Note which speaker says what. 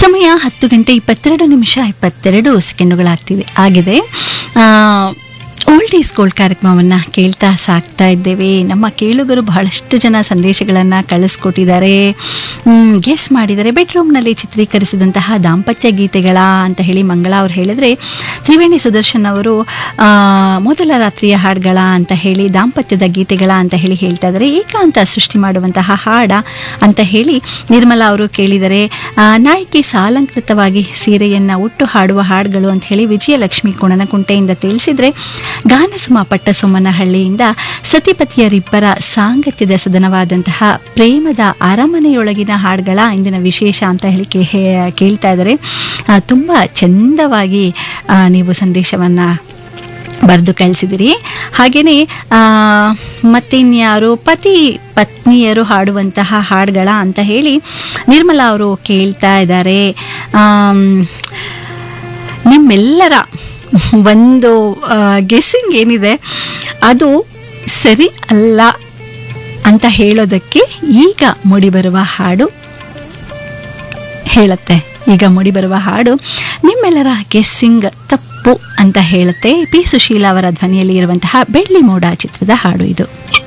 Speaker 1: ಸಮಯ ಹತ್ತು ಗಂಟೆ ಇಪ್ಪತ್ತೆರಡು ನಿಮಿಷ ಇಪ್ಪತ್ತೆರಡು ಸೆಕೆಂಡುಗಳಾಗ್ತಿದೆ ಆಗಿದೆ ಓಲ್ಡ್ ಈಸ್ ಗೋಲ್ಡ್ ಕಾರ್ಯಕ್ರಮವನ್ನು ಕೇಳ್ತಾ ಸಾಕ್ತಾ ಇದ್ದೇವೆ ನಮ್ಮ ಕೇಳುಗರು ಬಹಳಷ್ಟು ಜನ ಸಂದೇಶಗಳನ್ನು ಕಳಿಸ್ಕೊಟ್ಟಿದ್ದಾರೆ ಗೆಸ್ ಮಾಡಿದ್ದಾರೆ ಬೆಡ್ರೂಮ್ನಲ್ಲಿ ಚಿತ್ರೀಕರಿಸಿದಂತಹ ದಾಂಪತ್ಯ ಗೀತೆಗಳ ಅಂತ ಹೇಳಿ ಮಂಗಳ ಅವ್ರು ಹೇಳಿದ್ರೆ ತ್ರಿವೇಣಿ ಸುದರ್ಶನ್ ಅವರು ಆ, ಮೊದಲ ರಾತ್ರಿಯ ಹಾಡುಗಳ ಅಂತ ಹೇಳಿ ದಾಂಪತ್ಯದ ಗೀತೆಗಳ ಅಂತ ಹೇಳಿ ಹೇಳ್ತಾ ಇದ್ದಾರೆ ಏಕಾಂತ ಸೃಷ್ಟಿ ಮಾಡುವಂತಹ ಹಾಡ ಅಂತ ಹೇಳಿ ನಿರ್ಮಲಾ ಅವರು ಕೇಳಿದರೆ ಆ, ನಾಯಕಿ ಸಾಲಂಕೃತವಾಗಿ ಸೀರೆಯನ್ನ ಉಟ್ಟು ಹಾಡುವ ಹಾಡುಗಳು ಅಂತ ಹೇಳಿ ವಿಜಯಲಕ್ಷ್ಮಿ ಕುಣನಕುಂಟೆಯಿಂದ ತಿಳಿಸಿದ್ರೆ ಗಾನಸುಮ ಪಟ್ಟಸೊಮ್ಮನಹಳ್ಳಿಯಿಂದ ಸತಿಪತಿಯರಿಬ್ಬರ ಸಾಂಗತ್ಯದ ಸದನವಾದಂತಹ ಪ್ರೇಮದ ಅರಮನೆಯೊಳಗಿನ ಹಾಡುಗಳ ಇಂದಿನ ವಿಶೇಷ ಅಂತ ಹೇಳಿ ಕೇ- ಹೇ- ಕೇಳ್ತಾ ಇದ್ದಾರೆ ಆ, ತುಂಬಾ ಚಂದವಾಗಿ ಆ, ನೀವು ಸಂದೇಶವನ್ನ ಬರೆದು ಕಳಿಸಿದಿರಿ ಹಾಗೆಯೇ ಮತ್ತಿನ್ಯಾರು ಪತಿ ಪತ್ನಿಯರು ಹಾಡುವಂತಹ ಹಾಡುಗಳ ಅಂತ ಹೇಳಿ ನಿರ್ಮಲಾ ಅವರು ಕೇಳ್ತಾ ಇದ್ದಾರೆ ಆಮ್, ನಿಮ್ಮೆಲ್ಲರ ಒಂದು ಗೆಸ್ಸಿಂಗ್ ಏನಿದೆ ಅದು ಸರಿ ಅಲ್ಲ ಅಂತ ಹೇಳೋದಕ್ಕೆ ಈಗ ಮೂಡಿಬರುವ ಹಾಡು ಹೇಳುತ್ತೆ ಈಗ ಮೂಡಿಬರುವ ಹಾಡು ನಿಮ್ಮೆಲ್ಲರ ಗೆಸ್ಸಿಂಗ್ ತಪ್ಪು ಅಂತ ಹೇಳುತ್ತೆ ಪಿ ಸುಶೀಲಾ ಅವರ ಧ್ವನಿಯಲ್ಲಿ ಇರುವಂತಹ ಬೆಳ್ಳಿ ಮೋಡ ಚಿತ್ರದ ಹಾಡು ಇದು